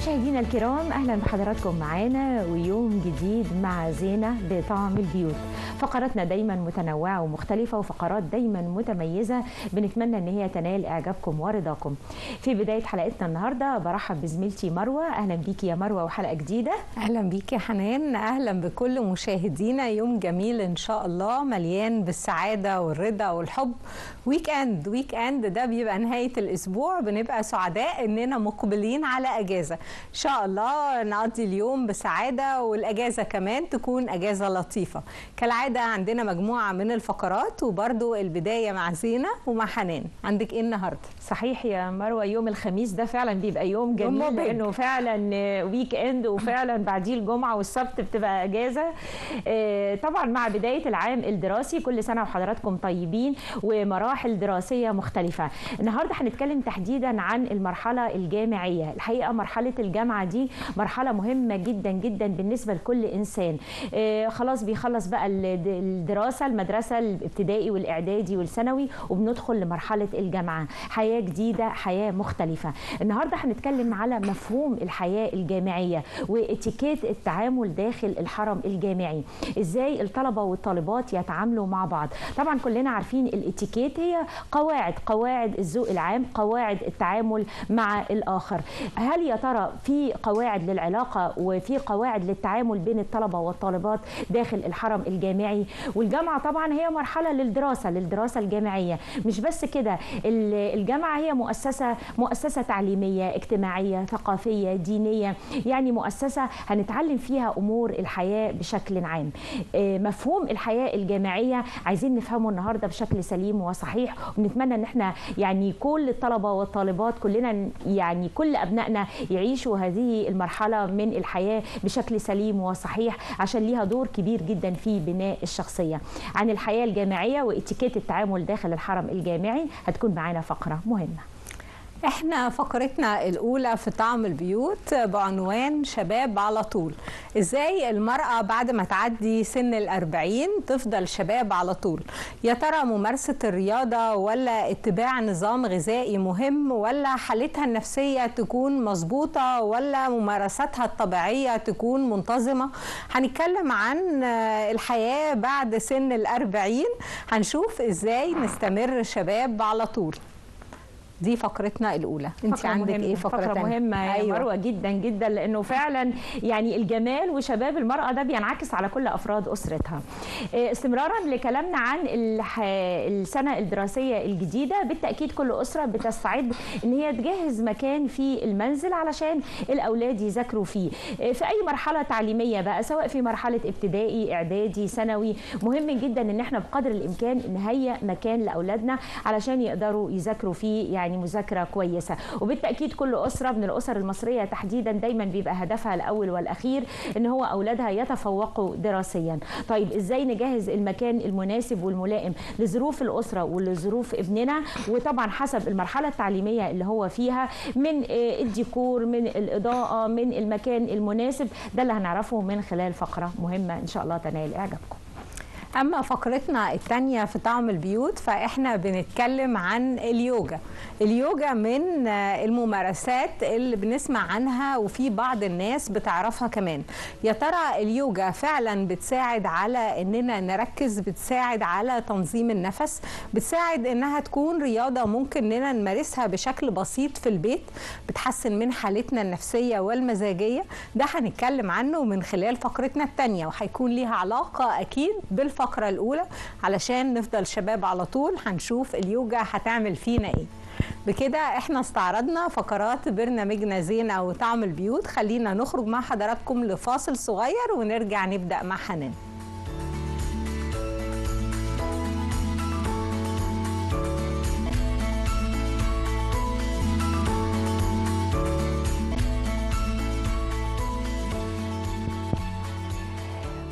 مشاهدينا الكرام اهلا بحضراتكم معانا ويوم جديد مع زينه بطعم البيوت فقراتنا دايما متنوعه ومختلفه وفقرات دايما متميزه بنتمنى ان هي تنال اعجابكم ورضاكم في بدايه حلقتنا النهارده برحب بزميلتي مروه اهلا بيكي يا مروه وحلقه جديده اهلا بيكي يا حنان اهلا بكل مشاهدينا يوم جميل ان شاء الله مليان بالسعاده والرضا والحب ويك اند ويك اند ده بيبقى نهايه الاسبوع بنبقى سعداء اننا مقبلين على اجازه ان شاء الله نقضي اليوم بسعاده والاجازه كمان تكون اجازه لطيفه كالعاده عندنا مجموعه من الفقرات وبرده البدايه مع زينه ومع حنان عندك ايه النهارده صحيح يا مروه يوم الخميس ده فعلا بيبقى يوم جميل يوم مبهج. لانه فعلا ويك اند وفعلا بعديه الجمعه والسبت بتبقى اجازه آه، طبعا مع بدايه العام الدراسي كل سنه وحضراتكم طيبين ومراحل دراسيه مختلفه النهارده هنتكلم تحديدا عن المرحله الجامعيه الحقيقه مرحله الجامعه دي مرحله مهمه جدا جدا بالنسبه لكل انسان آه، خلاص بيخلص بقى الد- الدراسه المدرسه الابتدائي والاعدادي والثانوي وبندخل لمرحله الجامعه حياه جديده حياه مختلفه النهارده هنتكلم على مفهوم الحياه الجامعيه واتيكيت التعامل داخل الحرم الجامعي ازاي الطلبه والطالبات يتعاملوا مع بعض طبعا كلنا عارفين الاتيكيت هي قواعد قواعد الذوق العام قواعد التعامل مع الاخر هل يا ترى في قواعد للعلاقه وفي قواعد للتعامل بين الطلبه والطالبات داخل الحرم الجامعي والجامعه طبعا هي مرحله للدراسه للدراسه الجامعيه مش بس كده ال- الجامعه هي مؤسسه مؤسسه تعليميه اجتماعيه ثقافيه دينيه يعني مؤسسه هنتعلم فيها امور الحياه بشكل عام آه، مفهوم الحياه الجامعيه عايزين نفهمه النهارده بشكل سليم وصحيح ونتمنى ان احنا يعني كل الطلبه والطالبات كلنا ن- يعني كل ابنائنا يعيشوا هذه المرحله من الحياه بشكل سليم وصحيح عشان ليها دور كبير جدا في بناء الشخصيه عن الحياه الجامعيه واتيكيت التعامل داخل الحرم الجامعي هتكون معانا فقره مهمه احنا فقرتنا الاولى في طعم البيوت بعنوان شباب على طول ازاي المرأة بعد ما تعدي سن الأربعين تفضل شباب على طول يا ترى ممارسة الرياضة ولا اتباع نظام غذائي مهم ولا حالتها النفسية تكون مظبوطة ولا ممارساتها الطبيعية تكون منتظمة هنتكلم عن آه، الحياة بعد سن الأربعين هنشوف ازاي نستمر شباب على طول دي فقرتنا الاولى انت فقرة عندك مهمة. ايه فقره, فقرة تانية؟ مهمة يا أيوة. مروة جدا جدا لأنه فعلا يعني الجمال وشباب المرأة ده بينعكس على كل أفراد أسرتها إيه، استمرارا لكلامنا عن الح... السنة الدراسية الجديدة بالتأكيد كل أسرة بتستعد إن هي تجهز مكان في المنزل علشان الأولاد يذاكروا فيه إيه، في أي مرحلة تعليمية بقى سواء في مرحلة ابتدائي إعدادي ثانوي مهم جدا إن احنا بقدر الإمكان نهيئ مكان لأولادنا علشان يقدروا يذاكروا فيه يعني مذاكرة كويسة وبالتأكيد كل أسرة من الأسر المصرية تحديدا دايما بيبقى هدفها الأول والأخير إن هو أولادها يتفوقوا دراسيا طيب إزاي نجهز المكان المناسب والملائم لظروف الأسرة ولظروف ابننا وطبعا حسب المرحلة التعليمية اللي هو فيها من آه، الديكور من الإضاءة من المكان المناسب ده اللي هنعرفه من خلال فقرة مهمة إن شاء الله تنال إعجابكم اما فقرتنا الثانيه في طعم البيوت فاحنا بنتكلم عن اليوجا اليوجا من آه، الممارسات اللي بنسمع عنها وفي بعض الناس بتعرفها كمان يا ترى اليوجا فعلا بتساعد على اننا نركز بتساعد على تنظيم النفس بتساعد انها تكون رياضه ممكن اننا نمارسها بشكل بسيط في البيت بتحسن من حالتنا النفسيه والمزاجيه ده هنتكلم عنه من خلال فقرتنا الثانيه وهيكون ليها علاقه اكيد بالفقره الاولى علشان نفضل شباب على طول هنشوف اليوجا هتعمل فينا ايه بكده احنا استعرضنا فقرات برنامجنا زينة وطعم البيوت خلينا نخرج مع حضراتكم لفاصل صغير ونرجع نبدأ مع حنان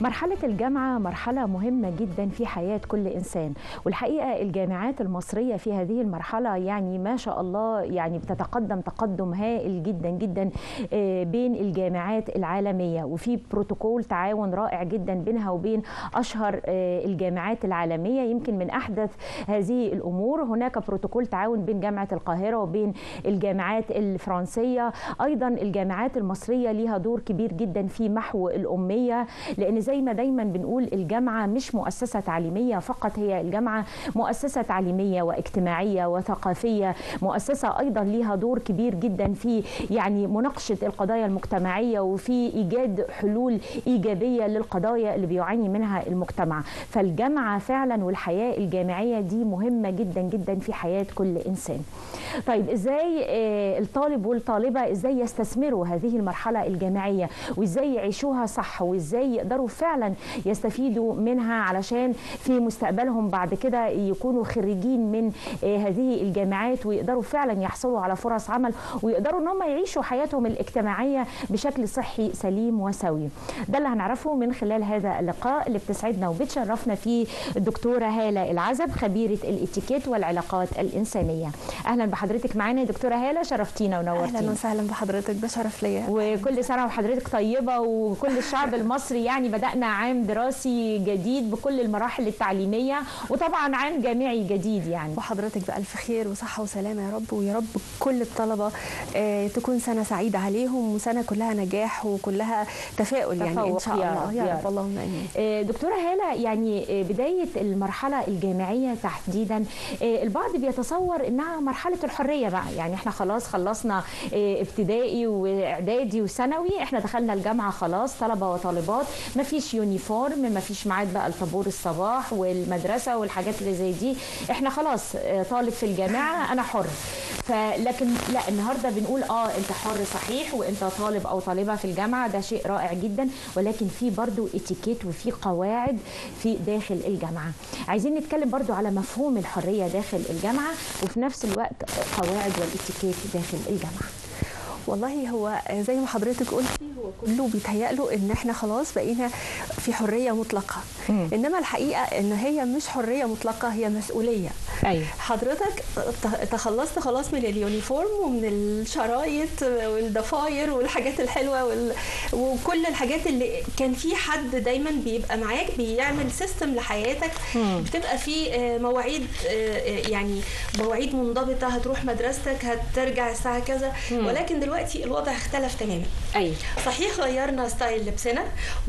مرحلة الجامعة مرحلة مهمة جدا في حياة كل إنسان والحقيقة الجامعات المصرية في هذه المرحلة يعني ما شاء الله يعني بتتقدم تقدم هائل جدا جدا آه، بين الجامعات العالمية وفي بروتوكول تعاون رائع جدا بينها وبين أشهر آه، الجامعات العالمية يمكن من أحدث هذه الأمور هناك بروتوكول تعاون بين جامعة القاهرة وبين الجامعات الفرنسية أيضا الجامعات المصرية ليها دور كبير جدا في محو الأمية لأن زي ما دايما بنقول الجامعة مش مؤسسة تعليمية فقط هي الجامعة مؤسسة تعليمية واجتماعية وثقافية مؤسسة أيضا ليها دور كبير جدا في يعني مناقشة القضايا المجتمعية وفي إيجاد حلول إيجابية للقضايا اللي بيعاني منها المجتمع فالجامعة فعلا والحياة الجامعية دي مهمة جدا جدا في حياة كل إنسان طيب إزاي آه، الطالب والطالبة إزاي يستثمروا هذه المرحلة الجامعية وإزاي يعيشوها صح وإزاي يقدروا فعلا يستفيدوا منها علشان في مستقبلهم بعد كده يكونوا خريجين من آه، هذه الجامعات ويقدروا فعلا يحصلوا على فرص عمل ويقدروا ان هم يعيشوا حياتهم الاجتماعيه بشكل صحي سليم وسوي. ده اللي هنعرفه من خلال هذا اللقاء اللي بتسعدنا وبتشرفنا فيه الدكتوره هاله العزب خبيره الاتيكيت والعلاقات الانسانيه. اهلا بحضرتك معانا يا دكتوره هاله شرفتينا اهلا ونورتينا. وسهلا بحضرتك ده شرف ليا وكل سنه وحضرتك طيبه وكل الشعب المصري يعني بدانا عام دراسي جديد بكل المراحل التعليميه وطبعا عام جامعي جديد يعني. وحضرتك بألف خير وصحة وسلامة يا رب ويا رب كل الطلبة آه تكون سنة سعيدة عليهم وسنة كلها نجاح وكلها تفاؤل يعني إن تفوق شاء يا الله رب، يا يا رب رب. اللهم آمين آه، دكتورة هالة يعني آه، بداية المرحلة الجامعية تحديدا آه، البعض بيتصور انها مرحلة الحرية بقى يعني احنا خلاص خلصنا آه، ابتدائي واعدادي وثانوي احنا دخلنا الجامعة خلاص طلبة وطالبات مفيش يونيفورم مفيش ميعاد بقى لطابور الصباح والمدرسة والحاجات اللي زي دي احنا خلاص آه، طالب في الجامعة انا حر فلكن لا النهارده بنقول اه انت حر صحيح وانت طالب او طالبه في الجامعه ده شيء رائع جدا ولكن في برضو اتيكيت وفي قواعد في داخل الجامعه عايزين نتكلم برضو على مفهوم الحريه داخل الجامعه وفي نفس الوقت قواعد والاتيكيت داخل الجامعه والله هو زي ما حضرتك قلتي هو كله بيتهيأ له ان احنا خلاص بقينا في حرية مطلقة مم. انما الحقيقة ان هي مش حرية مطلقة هي مسؤولية ايوه حضرتك ت- تخلصت خلاص من اليونيفورم ومن الشرايط والضفاير والحاجات الحلوه وال... وكل الحاجات اللي كان في حد دايما بيبقى معاك بيعمل سيستم لحياتك مم. بتبقى في آه، مواعيد آه، آه، يعني مواعيد منضبطه هتروح مدرستك هترجع الساعه كذا مم. ولكن دلوقتي الوضع اختلف تماما ايوه صحيح غيرنا ستايل لبسنا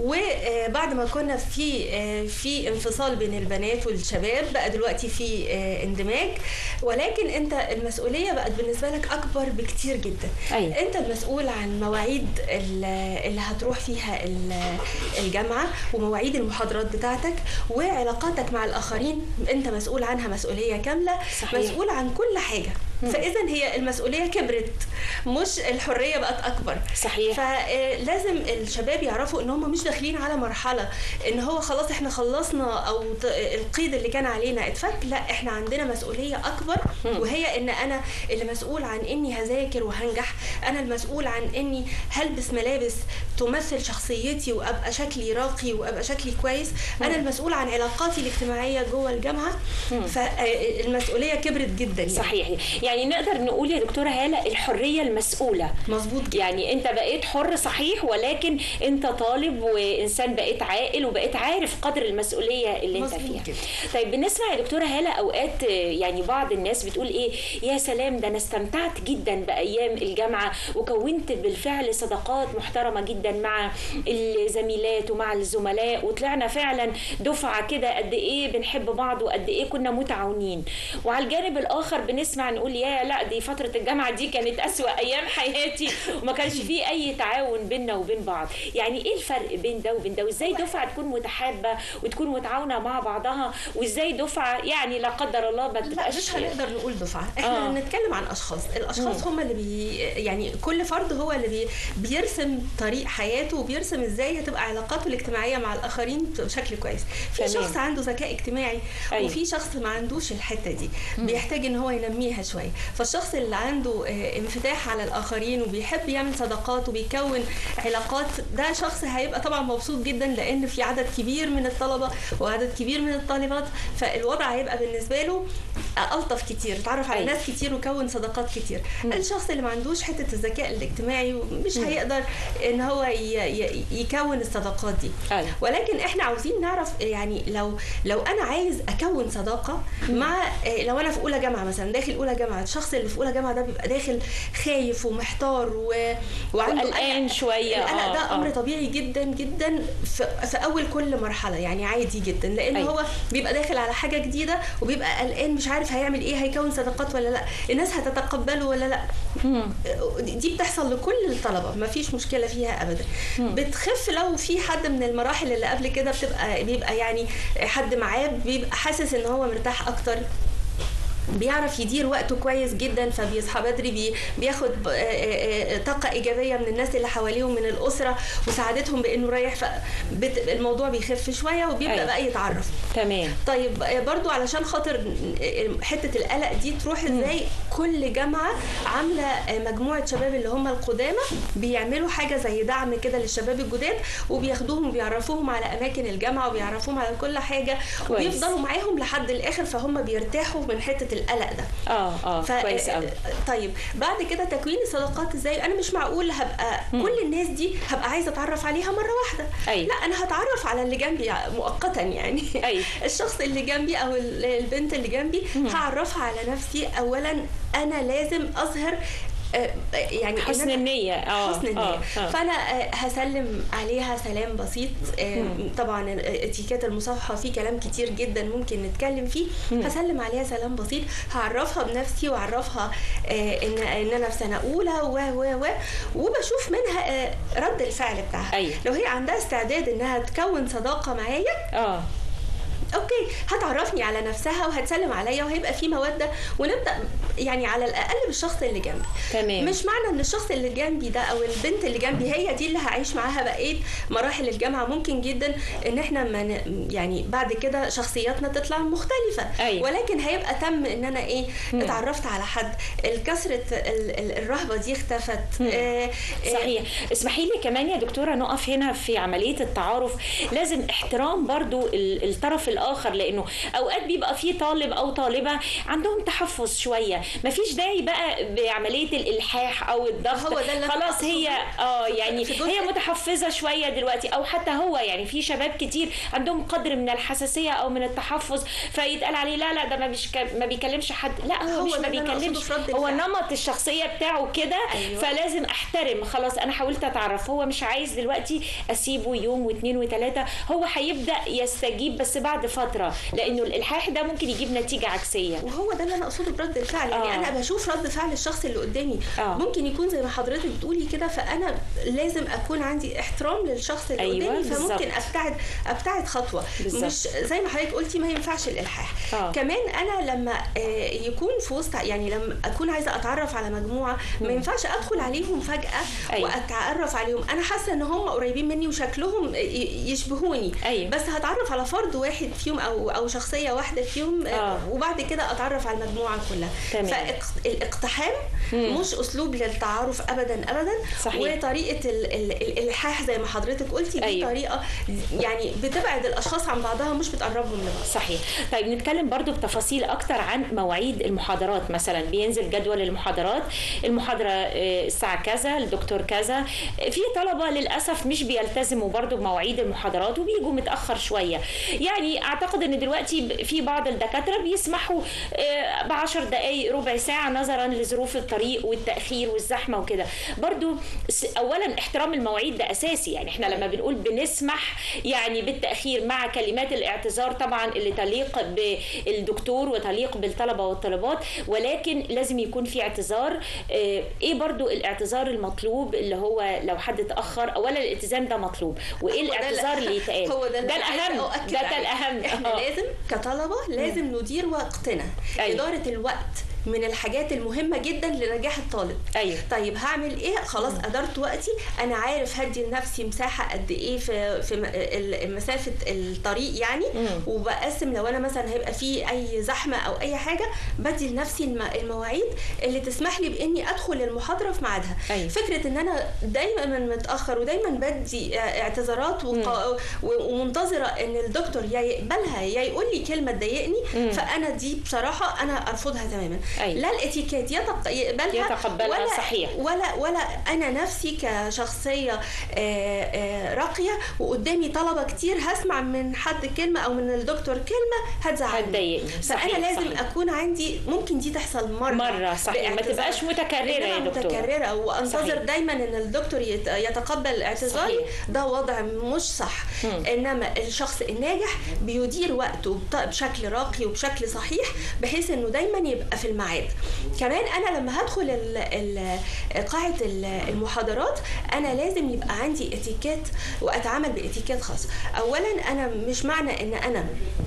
وبعد ما كنا في آه، في انفصال بين البنات والشباب بقى دلوقتي في آه، اندماج ولكن انت المسؤوليه بقت بالنسبه لك اكبر بكتير جدا أيوة. انت المسؤول عن مواعيد ال- اللي هتروح فيها ال- الجامعه ومواعيد المحاضرات بتاعتك وعلاقاتك مع الاخرين انت مسؤول عنها مسؤوليه كامله صحيح. مسؤول عن كل حاجه فاذا هي المسؤوليه كبرت مش الحريه بقت اكبر صحيح فلازم الشباب يعرفوا ان هم مش داخلين على مرحله ان هو خلاص احنا خلصنا او ت- القيد اللي كان علينا اتفك لا احنا عندنا مسؤوليه اكبر وهي ان انا اللي مسؤول عن اني هذاكر وهنجح انا المسؤول عن اني هلبس ملابس تمثل شخصيتي وابقى شكلي راقي وابقى شكلي كويس انا المسؤول عن علاقاتي الاجتماعيه جوه الجامعه فالمسؤوليه كبرت جدا يعني صحيح يعني نقدر نقول يا دكتوره هاله الحريه المسؤوله مظبوط جدا يعني انت بقيت حر صحيح ولكن انت طالب وانسان بقيت عاقل وبقيت عارف قدر المسؤوليه اللي انت مظبوط فيها كده. طيب بنسمع يا دكتوره هاله اوقات آه، يعني بعض الناس بتقول ايه يا سلام ده انا استمتعت جدا بايام الجامعه وكونت بالفعل صداقات محترمه جدا مع الزميلات ومع الزملاء وطلعنا فعلا دفعه كده قد ايه بنحب بعض وقد ايه كنا متعاونين وعلى الجانب الاخر بنسمع نقول يا لا دي فتره الجامعه دي كانت اسوا ايام حياتي وما كانش فيه اي تعاون بيننا وبين بعض يعني ايه الفرق بين ده وبين ده وازاي دفعه تكون متحابه وتكون متعاونه مع بعضها وازاي دفعه يعني لا قدر الله ما لا تبقاش مش هنقدر نقول دفعه احنا آه. آه. بنتكلم عن اشخاص الاشخاص هم اللي بي يعني كل فرد هو اللي بي بيرسم طريق حياته وبيرسم ازاي هتبقى علاقاته الاجتماعيه مع الاخرين بشكل كويس في تمام. شخص عنده ذكاء اجتماعي أيوة. وفي شخص ما عندوش الحته دي بيحتاج ان هو ينميها شويه شويه فالشخص اللي عنده آه، انفتاح على الاخرين وبيحب يعمل صداقات وبيكون علاقات ده شخص هيبقى طبعا مبسوط جدا لان في عدد كبير من الطلبه وعدد كبير من الطالبات فالوضع هيبقى بالنسبه له الطف كتير اتعرف على أيوة. ناس كتير وكون صداقات كتير الشخص اللي ما عندوش حته الذكاء الاجتماعي مش هيقدر ان هو ي- ي- يكون الصداقات دي أيوة. ولكن احنا عاوزين نعرف يعني لو لو انا عايز اكون صداقه مع آه، لو انا في اولى جامعه مثلا داخل اولى جامعه الشخص اللي في اولى جامعه ده بيبقى داخل خايف ومحتار و... وعنده وقلقان قلق. شوية. القلق آه، ده آه. امر طبيعي جدا جدا في, في اول كل مرحله يعني عادي جدا لان أيوة. هو بيبقى داخل على حاجه جديده وبيبقى قلقان مش عارف هيعمل ايه هيكون صداقات ولا لا الناس هتتقبله ولا لا دي بتحصل لكل الطلبه ما فيش مشكله فيها ابدا بتخف لو في حد من المراحل اللي قبل كده بتبقى بيبقى يعني حد معاه بيبقى حاسس ان هو مرتاح اكتر بيعرف يدير وقته كويس جدا فبيصحى بدري بي بياخد ب- آه، آه، آه، طاقة إيجابية من الناس اللي حواليهم من الأسرة وساعدتهم بإنه رايح فالموضوع بيخف شوية وبيبدأ أيوة. بقى يتعرف تمام طيب آه، برضو علشان خاطر آه، حتة القلق دي تروح ازاي كل جامعة عاملة آه، مجموعة شباب اللي هم القدامى بيعملوا حاجة زي دعم كده للشباب الجداد وبياخدوهم وبيعرفوهم على أماكن الجامعة وبيعرفوهم على كل حاجة كويس. وبيفضلوا معاهم لحد الآخر فهم بيرتاحوا من حتة القلق ده اه اه ف... كويس قوي طيب بعد كده تكوين الصداقات ازاي انا مش معقول هبقى كل الناس دي هبقى عايزه اتعرف عليها مره واحده أيوة. لا انا هتعرف على اللي جنبي مؤقتا يعني أيوة. الشخص اللي جنبي او ال- البنت اللي جنبي هعرفها على نفسي اولا انا لازم اظهر آه، يعني إن حسن أنا- النية اه حسن النية آه، آه. فانا آه، هسلم عليها سلام بسيط آه، طبعا اتيكيت المصافحه فيه كلام كتير جدا ممكن نتكلم فيه هسلم عليها سلام بسيط هعرفها بنفسي واعرفها آه، ان ان انا في سنه اولى و و و وبشوف منها آه، رد الفعل بتاعها أيوة. لو هي عندها استعداد انها تكون صداقه معايا اه اوكي هتعرفني على نفسها وهتسلم عليا وهيبقى في موده ونبدا يعني على الاقل بالشخص اللي جنبي تمام. مش معنى ان الشخص اللي جنبي ده او البنت اللي جنبي هي دي اللي هعيش معاها بقيه مراحل الجامعه ممكن جدا ان احنا من يعني بعد كده شخصياتنا تطلع مختلفه أيوة. ولكن هيبقى تم ان انا ايه اتعرفت على حد الكسره ال- ال- الرهبه دي اختفت آه، آه، صحيح اسمحي لي كمان يا دكتوره نقف هنا في عمليه التعارف لازم احترام برضو ال- الطرف الاخر لانه اوقات بيبقى في طالب او طالبه عندهم تحفظ شويه مفيش داعي بقى بعمليه الالحاح او الضغط هو ده اللي أنا خلاص أقصده. هي اه يعني في جزء- هي متحفظه شويه دلوقتي او حتى هو يعني في شباب كتير عندهم قدر من الحساسيه او من التحفظ فيتقال عليه لا لا ده ما بيش ما بيكلمش حد لا هو, هو مش ده ما اللي أنا أقصده بيكلمش في رد هو الفعل. نمط الشخصيه بتاعه كده أيوة. فلازم احترم خلاص انا حاولت اتعرف هو مش عايز دلوقتي اسيبه يوم واثنين وثلاثه هو هيبدا يستجيب بس بعد فتره لانه الالحاح ده ممكن يجيب نتيجه عكسيه وهو ده اللي انا اقصده برد الفعل يعني آه. انا بشوف رد فعل الشخص اللي قدامي آه. ممكن يكون زي ما حضرتك بتقولي كده فانا لازم اكون عندي احترام للشخص اللي أيوة، قدامي بالظبط. فممكن ابتعد ابتعد خطوه بالظبط. مش زي ما حضرتك قلتي ما ينفعش الالحاح آه. كمان انا لما آه، يكون في وسط يعني لما اكون عايزه اتعرف على مجموعه ما ينفعش ادخل عليهم فجاه أيوة. واتعرف عليهم انا حاسه ان هم قريبين مني وشكلهم ي- يشبهوني أيوة. بس هتعرف على فرد واحد فيهم او او شخصيه واحده فيهم آه. آه. وبعد كده اتعرف على المجموعه كلها تمام. فالاقتحام مش اسلوب للتعارف ابدا ابدا صحيح. وطريقه ال- ال- الالحاح زي ما حضرتك قلتي دي أيوة. طريقه يعني بتبعد الاشخاص عن بعضها مش بتقربهم لبعض صحيح طيب نتكلم برضو بتفاصيل اكتر عن مواعيد المحاضرات مثلا بينزل جدول المحاضرات المحاضرة آه، الساعة كذا الدكتور كذا في طلبة للأسف مش بيلتزموا برضو بمواعيد المحاضرات وبيجوا متأخر شوية يعني أعتقد أن دلوقتي في بعض الدكاترة بيسمحوا بعشر دقايق ربع ساعة نظرا لظروف الطريق والتأخير والزحمة وكده برضو س- أولا احترام المواعيد ده أساسي يعني احنا لما بنقول بنسمح يعني بالتأخير مع كلمات الاعتذار طبعا اللي تليق بالدكتور وتليق بالطلبة والطالبات ولكن لازم يكون في اعتذار آه، ايه برضو الاعتذار المطلوب اللي هو لو حد تأخر اولا الالتزام ده مطلوب وايه هو ده الاعتذار اللي يتقال هو ده, اللي ده أنا عايزة الاهم أؤكد ده, ده عليه. الاهم احنا آه. لازم كطلبه لازم ندير وقتنا أيوة. اداره الوقت من الحاجات المهمه جدا لنجاح الطالب أيوة. طيب هعمل ايه خلاص ادرت وقتي انا عارف هدي لنفسي مساحه قد ايه في في م- ال- مسافه الطريق يعني وبقسم لو انا مثلا هيبقى في اي زحمه او اي حاجه بدي لنفسي الم- المواعيد اللي تسمح لي باني ادخل المحاضره في ميعادها أيوة. فكره ان انا دايما متاخر ودايما بدي اعتذارات وق- و- ومنتظره ان الدكتور يا يقبلها يا يقول لي كلمه تضايقني فانا دي بصراحه انا ارفضها تماما أيوة. لا الاتيكيت يتق- يقبلها يتقبلها، ولا صحيح. ولا ولا انا نفسي كشخصيه آه، آه، راقيه وقدامي طلبه كتير هسمع من حد كلمه او من الدكتور كلمه هتزعلني هتضايقني. صحيح، فانا لازم صحيح. اكون عندي ممكن دي تحصل مره مرة، صحيح. ما باعتذار. تبقاش متكررة يا إنما دكتورة. متكرره وانتظر صحيح. دايما ان الدكتور يت- يتقبل اعتذاري صحيح. ده وضع مش صح انما الشخص الناجح بيدير وقته بط- بشكل راقي وبشكل صحيح بحيث انه دايما يبقى في الميعاد كمان انا لما هدخل ال- ال- قاعه ال- المحاضرات انا لازم يبقى عندي اتيكيت واتعامل باتيكيت خاص اولا انا مش معنى ان انا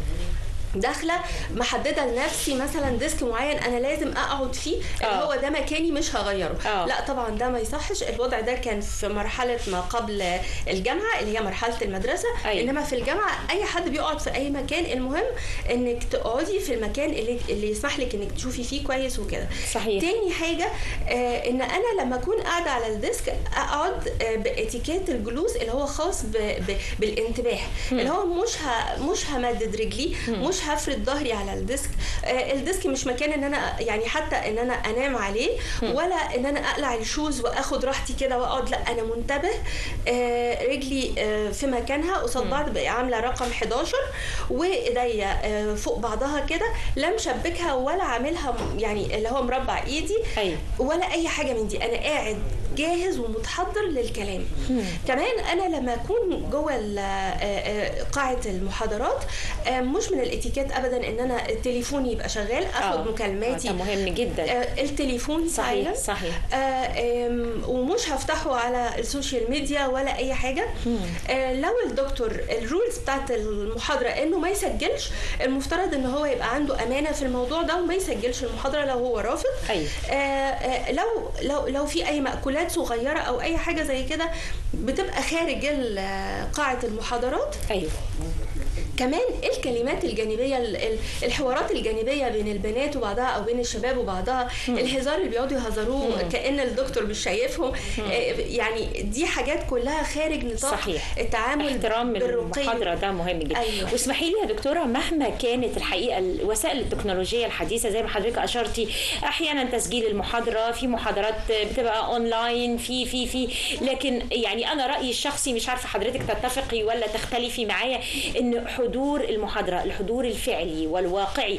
داخله محدده لنفسي مثلا ديسك معين انا لازم اقعد فيه اللي آه. هو ده مكاني مش هغيره آه. لا طبعا ده ما يصحش الوضع ده كان في مرحله ما قبل الجامعه اللي هي مرحله المدرسه أيوة. انما في الجامعه اي حد بيقعد في اي مكان المهم انك تقعدي في المكان اللي اللي يسمح لك انك تشوفي فيه كويس وكده صحيح. تاني حاجه آه ان انا لما اكون قاعده على الديسك اقعد آه باتيكيت الجلوس اللي هو خاص ب ب بالانتباه اللي هو مش ه مش همدد رجلي مش هفرد ظهري على الديسك آه الديسك مش مكان ان انا يعني حتى ان انا انام عليه ولا ان انا اقلع الشوز واخد راحتي كده واقعد لا انا منتبه آه رجلي آه في مكانها قصاد بعض بقى عامله رقم 11 وايديا آه فوق بعضها كده لا مشبكها ولا عاملها م- يعني اللي هو مربع ايدي أيوة. ولا اي حاجه من دي انا قاعد جاهز ومتحضر للكلام كمان انا لما اكون جوه ال- آه، آه، قاعه المحاضرات آه، مش من الاتيكيت ابدا ان انا تليفوني يبقى شغال اخد آه. مكالماتي ده مهم جدا آه، التليفون صحيح، silent. صحيح. آه، آم، ومش هفتحه على السوشيال ميديا ولا اي حاجه آه، لو الدكتور الرولز بتاعت المحاضره انه ما يسجلش المفترض ان هو يبقى عنده امانه في الموضوع ده وما يسجلش المحاضره لو هو رافض أيوة. آه، آه، لو لو لو في اي مأكولات صغيره او اي حاجه زي كده بتبقى خارج ال- قاعه المحاضرات ايوه كمان الكلمات الجانبيه ال- ال- الحوارات الجانبيه بين البنات وبعضها او بين الشباب وبعضها الهزار اللي بيقعدوا يهزروه كان الدكتور مش شايفهم آه، يعني دي حاجات كلها خارج نطاق صحيح. التعامل احترام بالرقي. المحاضره ده مهم جدا أيوة. واسمحي لي يا دكتوره مهما كانت الحقيقه الوسائل التكنولوجيه الحديثه زي ما حضرتك اشرتي احيانا تسجيل المحاضره في محاضرات بتبقى اونلاين في في في لكن يعني انا رايي الشخصي مش عارفه حضرتك تتفقي ولا تختلفي معايا ان حضور المحاضره الحضور الفعلي والواقعي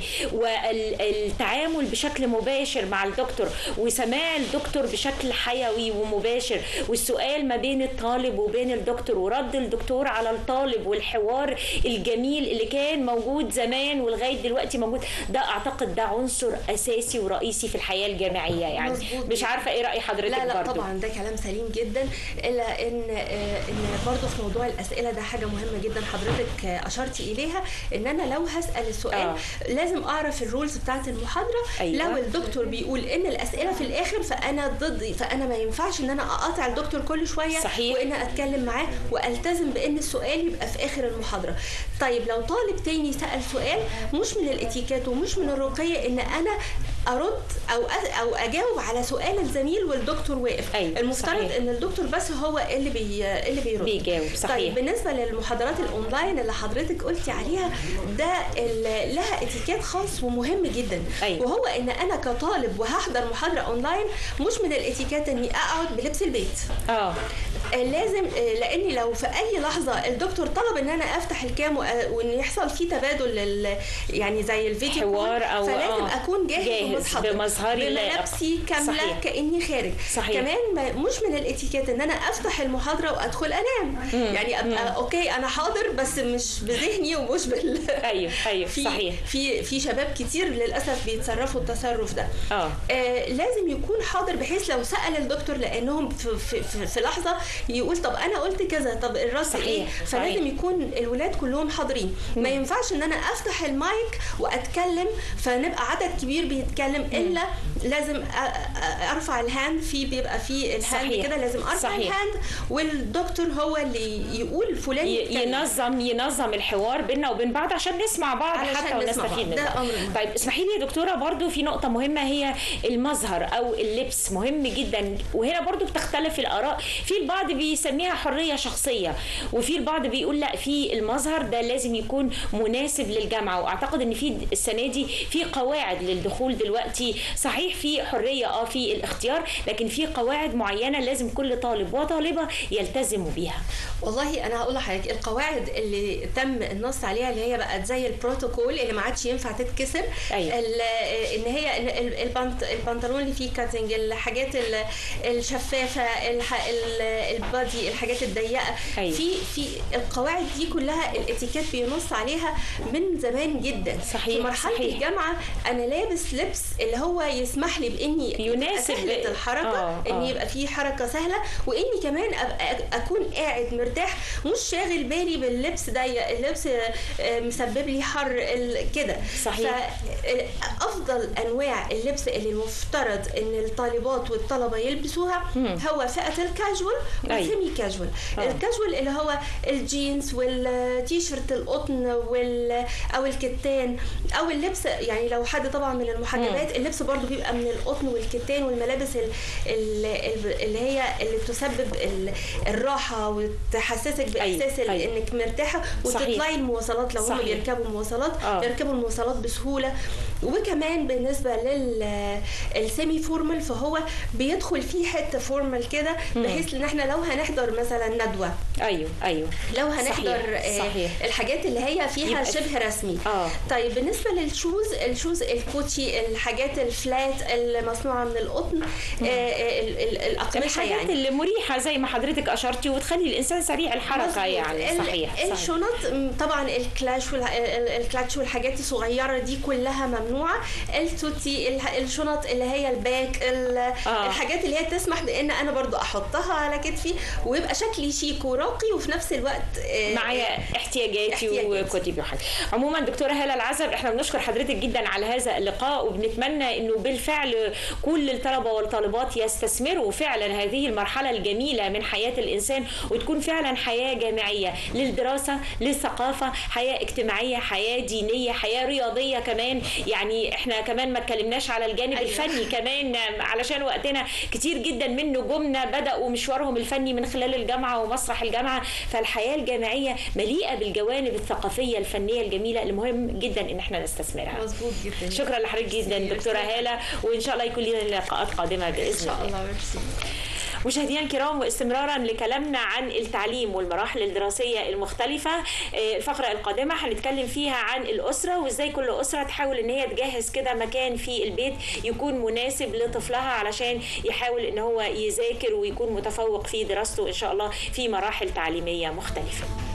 والتعامل بشكل مباشر مع الدكتور وسماع الدكتور بشكل حيوي ومباشر والسؤال ما بين الطالب وبين الدكتور ورد الدكتور على الطالب والحوار الجميل اللي كان موجود زمان ولغايه دلوقتي موجود ده اعتقد ده عنصر اساسي ورئيسي في الحياه الجامعيه يعني مظبوط مش جداً. عارفه ايه راي حضرتك لا لا برضو طبعا ده كلام سليم جدا الا ان آه، ان برضه في موضوع الاسئله ده حاجه مهمه جدا حضرتك آه، اشرتي اليها ان انا لو هسال السؤال آه. لازم اعرف الرولز بتاعت المحاضره أيوة. لو الدكتور بيقول ان الاسئله في الاخر فانا ضد فانا ما ينفعش ان انا اقاطع الدكتور كل شويه صحيح. وان اتكلم معاه والتزم بان السؤال يبقى في اخر المحاضره طيب لو طالب تاني سال سؤال مش من الاتيكيت ومش من الرقي ان انا ارد او أ- او اجاوب على سؤال الزميل والدكتور واقف أيوة، المفترض صحيح. ان الدكتور بس هو اللي بي اللي بيرد بيجاوب، صحيح. طيب بالنسبه للمحاضرات الاونلاين اللي حضرتك قلتي عليها ده ال- لها اتيكيت خاص ومهم جدا أيوة. وهو ان انا كطالب وهحضر محاضره اونلاين مش من الاتيكيت اني اقعد بلبس البيت اه آه، لازم آه، لاني لو في اي لحظه الدكتور طلب ان انا افتح الكام وأ- وان يحصل فيه تبادل لل يعني زي الفيديو حوار كول، أو- فلازم آه، اكون جاهز, جاهز ومتحضر بمظهري اللائق. بملابسي كامله صحيح. كاني خارج صحيح. كمان ما مش من الاتيكيت ان انا افتح المحاضره وادخل انام يعني ابقى اوكي انا حاضر بس مش بذهني ومش بال ايوه ايوه في صحيح في في شباب كتير للاسف بيتصرفوا التصرف ده اه آه لازم يكون حاضر بحيث لو سال الدكتور لانهم في, في, في, في لحظه يقول طب انا قلت كذا طب الرد صحيح، ايه صحيح. فلازم يكون الولاد كلهم حاضرين ما ينفعش ان انا افتح المايك واتكلم فنبقى عدد كبير بيتكلم اتكلم الا لازم أ- أ- ارفع الهاند في بيبقى في الهاند صحيح. كده لازم ارفع صحيح. الهاند والدكتور هو اللي يقول فلان ي- يتكلم. ينظم ينظم الحوار بيننا وبين بعض عشان نسمع بعض علشان حتى نسمع ونستفيد بعض. ده منه أمر مهم. طيب اسمحي لي يا دكتوره برضو في نقطه مهمه هي المظهر او اللبس مهم جدا وهنا برضو بتختلف الاراء في البعض بيسميها حريه شخصيه وفي البعض بيقول لا في المظهر ده لازم يكون مناسب للجامعه واعتقد ان في السنه دي في قواعد للدخول دلوقتي صحيح في حريه اه في الاختيار لكن في قواعد معينه لازم كل طالب وطالبه يلتزموا بيها والله انا هقول لحضرتك القواعد اللي تم النص عليها اللي هي بقت زي البروتوكول اللي ما عادش ينفع تتكسر أيوة. ال- ان هي إن ال- البنط البنطلون اللي فيه كاتنج الحاجات ال- الشفافه الح- ال- البادي الحاجات الضيقه أيوة. في في القواعد دي كلها الاتيكيت بينص عليها من زمان جدا صحيح، في مرحله صحيح. الجامعه انا لابس لبس اللي هو يسمح لي باني تبقى يناسب سهله الحركه آه، ان آه. يبقى في حركه سهله واني كمان ابقى اكون قاعد مرتاح مش شاغل بالي باللبس ده اللبس آه، مسبب لي حر ال- كده صحيح. فافضل انواع اللبس اللي المفترض ان الطالبات والطلبه يلبسوها هو فئه الكاجوال أيوة. والسيمي كاجوال آه. الكاجوال اللي هو الجينز والتيشيرت القطن وال او الكتان او اللبس يعني لو حد طبعا من المحجبات اللبس برضو بيبقى من القطن والكتان والملابس ال- ال- ال- اللي هي اللي تسبب ال- الراحه وتحسسك باحساس أيوة. ال- أيوة. انك مرتاحه صحيح. وتطلعي المواصلات لو هم صحيح. بيركبوا مواصلات آه. يركبوا المواصلات بسهوله وكمان بالنسبه للسيمي فورمال فهو بيدخل فيه حته فورمال كده بحيث ان احنا لو هنحضر مثلا ندوه ايوه ايوه لو هنحضر صحيح. آه، صحيح. الحاجات اللي هي فيها يبقى شبه رسمي آه. طيب بالنسبه للشوز الشوز الكوتشي الحاجات الفلات المصنوعه من القطن آه، آه، ال- ال- الاقمشه الحاجات يعني اللي مريحه زي ما حضرتك اشرتي وتخلي الانسان سريع الحركه مظبوط. يعني ال- صحيح صحيح الشنط م، طبعا الكلاش والح- ال- الكلاتش والحاجات الصغيره دي كلها ممنوعه التوتي الح- الشنط اللي هي الباك ال- آه. الحاجات اللي هي تسمح بان انا برضو احطها على كتفي ويبقى شكلي شيك وراقي وفي نفس الوقت آه، معايا احتياجاتي احتياجاتي. وكتبي وحاجة عموما دكتوره هاله العزب احنا بنشكر حضرتك جدا على هذا اللقاء وبنتمنى انه بالفعل كل الطلبه والطالبات يستثمروا فعلا هذه المرحله الجميله من حياه الانسان وتكون فعلا حياه جامعيه للدراسه للثقافه حياه اجتماعيه حياه دينيه حياه رياضيه كمان يعني احنا كمان ما اتكلمناش على الجانب أيوة. الفني كمان علشان وقتنا كتير جدا من نجومنا بداوا مشوارهم الفني من خلال الجامعه ومسرح الجامعه فالحياه الجامعيه مليئه بالجوانب الثقافيه الفنيه الجميله اللي مهم جدا ان احنا نستثمرها مظبوط جدا شكرا لحضرتك جدا ميرسي. دكتوره هاله وان شاء الله يكون لنا لقاءات قادمه ان باذن شاء الله الله ميرسي مشاهدينا الكرام واستمرارا لكلامنا عن التعليم والمراحل الدراسيه المختلفه آه، الفقره القادمه هنتكلم فيها عن الاسره وازاي كل اسره تحاول ان هي تجهز كده مكان في البيت يكون مناسب لطفلها علشان يحاول ان هو يذاكر ويكون متفوق في دراسته ان شاء الله في مراحل تعليميه مختلفه